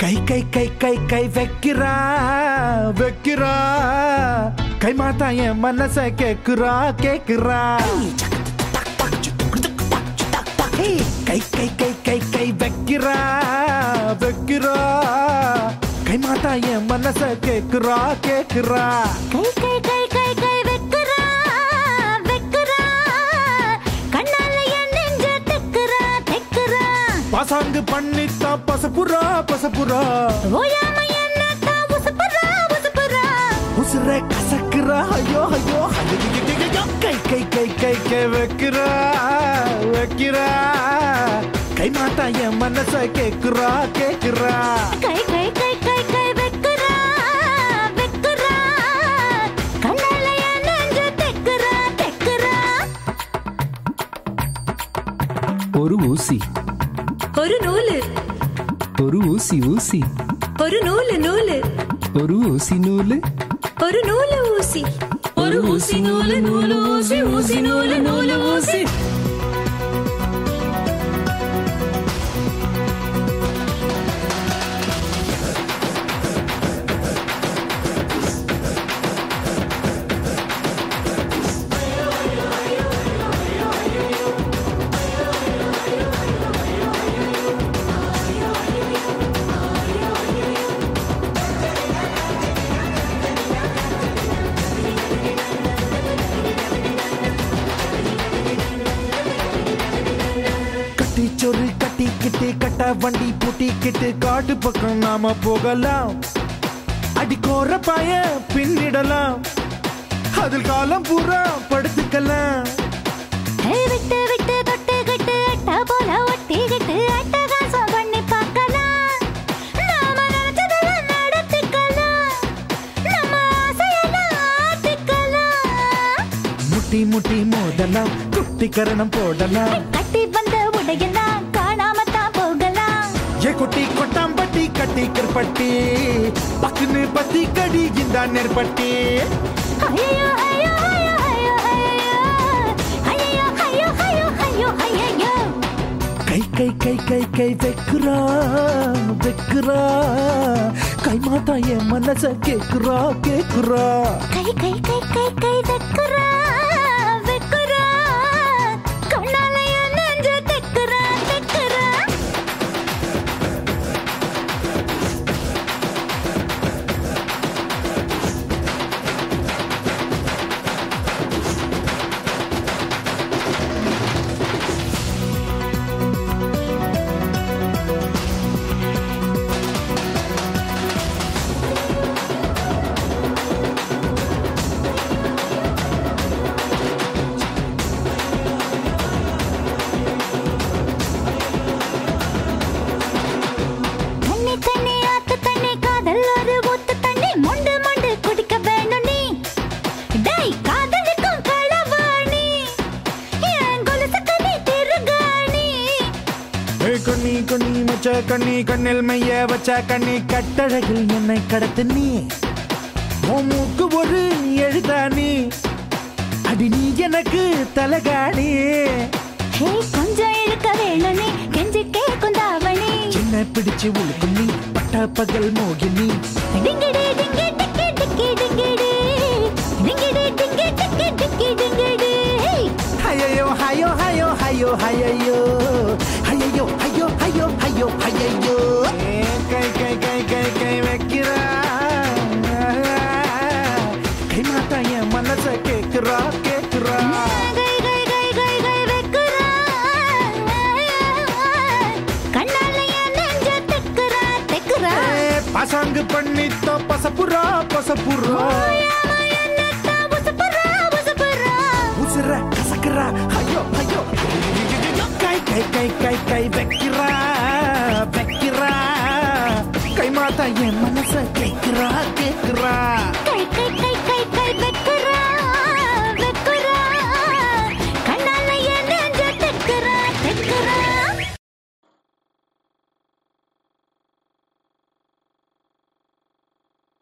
கை கை கை கை கை வைக்கிறா வைக்கிறா கை மாத்தா என் மனச கேக்குறா கேக்குறா ஏய், கை கை கை கை கை வைக்கிறா வைக்கிறா கை மாத்தா என் மனச கேக்குறா கேக்குறா கை கை கை கை கை வெக்குறா வெக்குறா கண்ணால என் நெஞ்ச தெக்குறா தெக்குறா பாசாங்கு பண்ணித்தா பசப்புறா பசப்புறா ஓயாம என்ன தான் உசுப்புறா உசுப்புறா உசுர கசக்குறா ஐயோ ஐயோ ஐயோ கை கை கை கை கை வைக்கிறா வைக்கிறா கை மாத்தா என் மனச கேக்குறா கேக்குறா கை கை கை கை கை வெக்குறா வெக்குறா கண்ணால என் நெஞ்ச தெக்குறா தெக்குறா ஒரு ஊசி ஒரு நூலு ஒரு ஊசி ஊசி ஒரு நூலு நூலு ஒரு ஊசி நூலு ஒரு நூலு ஊசி ஒரு ஊசி நூலு நூலு ஊசி ஊசி நூலு நூலு ஊசி கட்டி சொரு கட்டிக்கிட்டு கட்ட வண்டி பூட்டிக்கிட்டு காட்டு பக்கம் நாம போகலாம் அடிக்கோர பாய பின்னிடலாம் அதில் காலம் பூரா படுத்துக்கலாம் கை விட்டு விட்டு தொட்டுக்கிட்டு அட்டா போல ஒட்டிக்கிட்டு அட்டகாசம் பண்ணி பார்க்கலாம் நாம நினைச்சதெல்லாம் நடத்திக்கலாம் நம்ம ஆசையெல்லாம் ஆத்திக்கலாம் முட்டி முட்டி மோதலாம் குட்டி கரணம் போடலாம் கட்டி வந்த உடையெல்லாம் காணாம தான் போகலாம் ஏ குட்டி கொட்டாம்பட்டி கட்டி கற்பட்டி பக்குன்னு பத்தி கடி இந்த நெற்பட்டி ஐயோ ஐயோ ஐயோ ஐயோ ஐயோ ஐயோ ஐயோ ஐயோ ஐயோ ஐயோ கை கை கை கை கை வைக்கிறா வைக்கிறா கை மாத்தா என் மனச கேக்குறா கேக்குறா கை கை கை கை கை வெக்குறா வெக்குறா கண்ணால என் நெஞ்ச தெக்குறா தெக்குறா தண்ணி தண்ணி ஆத்து தண்ணி காதல் ஒரு ஊத்து தண்ணி மொண்டு மொண்டு குடிக்க வேணும் நீ டேய் காதலிக்கும் களவாணி என் கொலுசு கண்ணி திருகாணி ஏய் கண்ணி கண்ணி மச்ச கண்ணி கண்ணில் மைய வச்ச கண்ணி கட்டழகில் என்னை கடத்து நீ உன் மூக்கு ஒரு எழுதானி அடி நீ எனக்கு தலகாணி ஹே கொஞ்சம் இழுக்க வேணும் நீ கெஞ்சி கேக்கும் தாவணி என்ன பிடிச்சு உழுக்கும் நீ பட்ட பகல் மோகினி டிங்கிடி டிங்கி டிக்கி டிக்கி டிங்கிடி டிங்கிடி டிங்கி டிக்கி டிக்கி டிங்கிடி ஹையோ ஹையோ ஹையோ ஹையோ ஹையோ ஹையோ ஹையோ ஹையோ ஹையோ ஹையோ கை கை கை கை கை வைக்கிறா கை மாத்தா என் மனச கேக்குறா கேக்குறா கை கை கை கை கை வெக்குறா கண்ணால என் நெஞ்ச தெக்குறா தெக்குறா பசாங்கு பண்ணித்தோ பசப்புறா பசப்புறா ஓயாம என்னத்தா உசுப்புறா உசுப்புறா உசுர கசக்குறா ஐயோ ஐயோ கை கை கை கை கை வைக்கிறா வைக்கிறா கை மாத்தா என் மனச கேக்குறா கேக்குறா கை கை கை